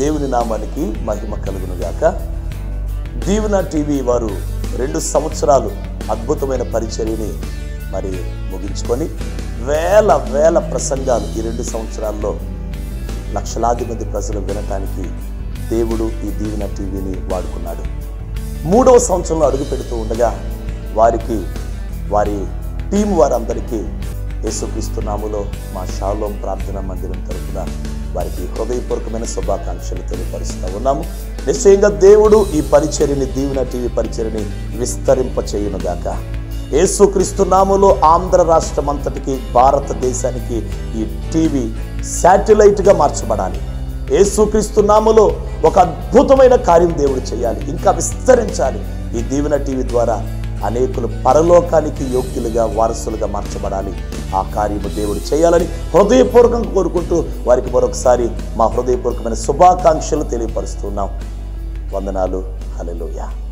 దేవుని నామానికి మహిమ కలుగును గాక దీవెన టీవీ వారు రెండు సంవత్సరాలు అద్భుతమైన పరిచర్యని మరి ముగించుకొని వేల వేల ప్రసంగాలు ఈ రెండు సంవత్సరాల్లో లక్షలాది మంది ప్రజలు వినటానికి దేవుడు ఈ దీవెన టీవీని వాడుకున్నాడు మూడవ సంవత్సరంలో అడుగు పెడుతూ ఉండగా వారికి వారి టీం వారందరికీ యేసుక్రీస్తు నాములో మా షాలోం ప్రార్థనా మందిరం తరపున వారికి హృదయపూర్వకమైన శుభాకాంక్షలు తెలియపరుస్తూ ఉన్నాము నిశ్చయంగా దేవుడు ఈ పరిచర్యని దీవెన టీవీ పరిచర్యని విస్తరింప చేయునుగాక యేసుక్రీస్తు నామములో ఆంధ్ర రాష్ట్రం అంతటికి భారతదేశానికి ఈ టీవీ శాటిలైట్గా మార్చబడాలి యేసుక్రీస్తు నామములో ఒక అద్భుతమైన కార్యం దేవుడు చేయాలి ఇంకా విస్తరించాలి ఈ దీవెన టీవీ ద్వారా అనేకులు పరలోకానికి యోగ్యులుగా వారసులుగా మార్చబడాలి ఆ కార్యము దేవుడు చేయాలని హృదయపూర్వకంగా కోరుకుంటూ వారికి మరొకసారి మా హృదయపూర్వకమైన శుభాకాంక్షలు తెలియపరుస్తున్నాం వందనాలు హల్లెలూయా